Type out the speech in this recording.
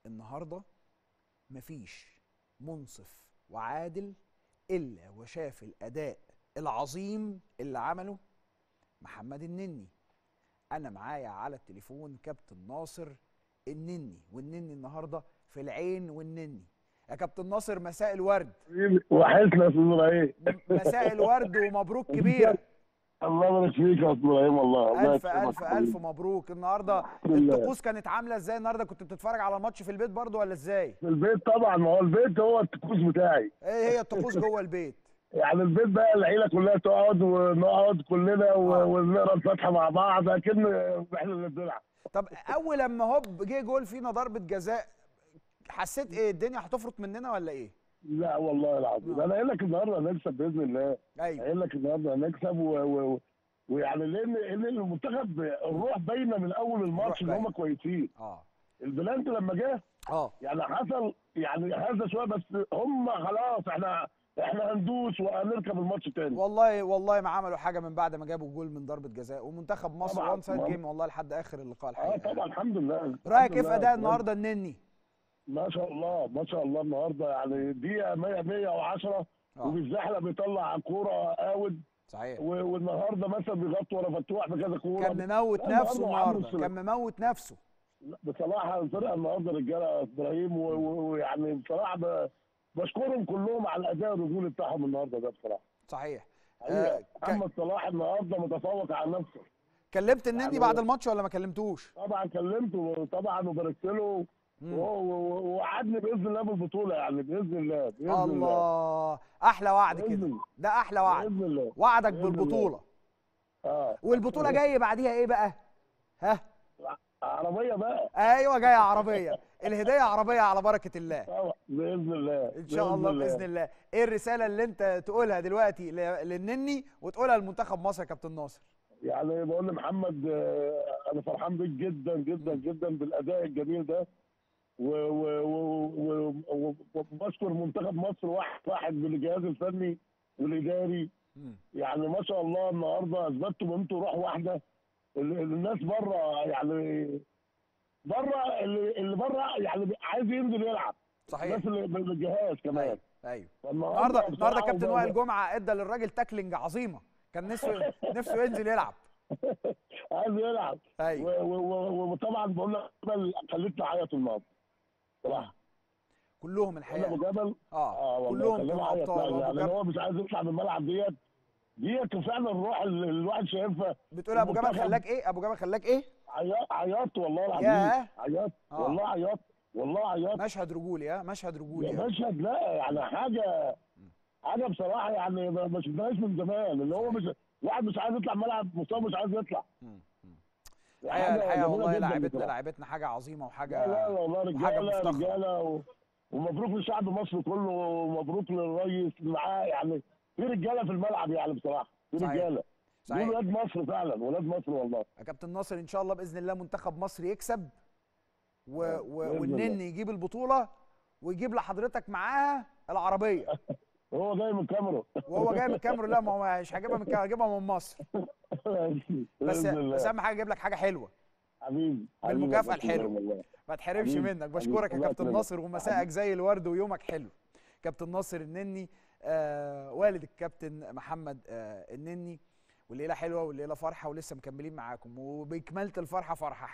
النهارده مفيش منصف وعادل الا وشاف الاداء العظيم اللي عمله محمد النني انا معايا على التليفون كابتن ناصر النني والنني النهارده في العين والنني يا كابتن ناصر مساء الورد وحشنا يا استاذ ابراهيم مساء الورد ومبروك كبير الله يبارك فيك يا استاذ ابراهيم والله الله الف يكرمك الف حبيبي. الف مبروك النهارده الحمد لله. الطقوس كانت عامله ازاي النهارده كنت بتتفرج على الماتش في البيت برضو ولا ازاي في البيت طبعا ما هو البيت هو الطقوس بتاعي ايه هي الطقوس جوه البيت يعني البيت بقى العيله كلها تقعد ونقعد كلنا و- آه. ونقرا الفاتحه مع بعض اكن احنا اللي بنلعب طب اول لما هوب جه جول فينا ضربه جزاء حسيت ايه الدنيا هتفرط مننا ولا ايه لا والله العظيم آه. انا قايل لك النهارده هنكسب باذن الله ايوه قايل لك النهارده هنكسب و... و... ويعني لان لان المنتخب الروح باينه من اول الماتش ان باينة. هم كويسين اه البلانت لما جه اه يعني حصل يعني هذا شويه بس هم خلاص احنا احنا هندوس وهنركب الماتش تاني والله والله ما عملوا حاجه من بعد ما جابوا جول من ضربه جزاء ومنتخب مصر طبعاً، وان سايد طبعاً. جيم والله لحد اخر اللقاء اه الحقيقه طبعا الحمد لله رايك الحمد ايه في لله. اداء النهارده النني ما شاء الله ما شاء الله النهارده يعني دقيقه 100 110 اه وبالزحله بيطلع كوره اوت صحيح و- والنهارده مثلا بيغطي ورا فتوح بكذا كوره كان مموت لا، نفسه النهاردة عامل النهارده سلام. كان مموت نفسه لا، بصراحه الفرقه النهارده رجاله ابراهيم و- و- ويعني بصراحه ب- بشكرهم كلهم على الاداء الرجولي بتاعهم النهارده ده بصراحه صحيح حقيقة. آه، ك- محمد صلاح النهارده متفوق على نفسه كلمت النني يعني- بعد الماتش ولا ما كلمتوش طبعا كلمته طبعا وباركت له مم. و- و- ووعدني باذن الله بالبطوله يعني باذن الله باذن الله الله احلى وعد بإذن كده الله. ده احلى وعد باذن الله وعدك بإذن الله. بالبطوله اه والبطوله جايه بعديها ايه بقى ها عربيه بقى ايوه جايه عربيه الهديه عربيه على بركه الله طبعا باذن الله ان شاء الله باذن الله ايه الرساله اللي انت تقولها دلوقتي ل- للنني وتقولها لمنتخب مصر يا كابتن ناصر يعني بقول لمحمد آه، انا فرحان بيك جدا جدا جدا بالاداء الجميل ده و- و- و- و- و- وبشكر منتخب مصر واحد واحد بالجهاز الفني والاداري مم. يعني ما شاء الله النهارده اثبتوا ان انتوا روح واحده ال- الناس بره يعني بره اللي, اللي بره يعني عايز ينزل يلعب صحيح الناس اللي بالجهاز كمان ايوه ايوه فالنهارده النهارده النهارده بصراحة كابتن وب- وائل جمعه ادى للراجل تاكلينج عظيمه كان نفسه نفسه ينزل يلعب عايز يلعب ايوه و- و- و- وطبعا بقول لك جبل خليتني اعيط النهارده صراحه كلهم انا الحقيقه ابو جبل اه اه والله كلهم خليني كانوا اعيط ابطال يعني, وابو يعني جبل هو مش عايز يطلع من الملعب ديت ديت فعلا الروح اللي الواحد شايفها بتقول ابو جبل المنتخب- خلاك ايه ابو جبل خلاك ايه عيط عيطت والله العظيم ياه. عيطت آه. والله عيطت والله عيطت مشهد رجولي ها مشهد رجولي يا ها. مشهد لا يعني حاجه حاجه بصراحه يعني ما ما شفناهاش من زمان اللي هو مش واحد مش عايز يطلع ملعب مصاب مش عايز يطلع مم. مم. يعني الحقيقه حاجة الحقيقه جميلة والله جداً لعبتنا بصراحة. لعبتنا حاجه عظيمه لا وحاجه لا والله وحاجة رجاله مفتخرة. رجاله و... ومبروك لشعب مصر كله ومبروك للريس معاه يعني في رجاله في الملعب يعني بصراحه في صحيح. رجاله صحيح. دول ولاد مصر فعلا ولاد مصر والله يا كابتن ناصر ان شاء الله باذن الله منتخب مصر يكسب و... آه، و... بإذن والنني الله. يجيب البطوله ويجيب لحضرتك معاها العربيه هو جاي من كاميرون وهو جاي من الكاميرون لا ما هو مش هجيبها من الكاميرون هجيبها من مصر بس بإذن الله. بس اهم حاجه اجيب لك حاجه حلوه حبيبي بالمكافأة حبيبي، الحلوة. والله. ما تحرمش حبيبي، منك حبيبي، بشكرك يا الله كابتن يكرمك. ناصر ومساءك زي الورد ويومك حلو كابتن ناصر النني آه والد الكابتن محمد آه النني والليله حلوه والليله فرحه ولسه مكملين معاكم وبكماله الفرحه فرحه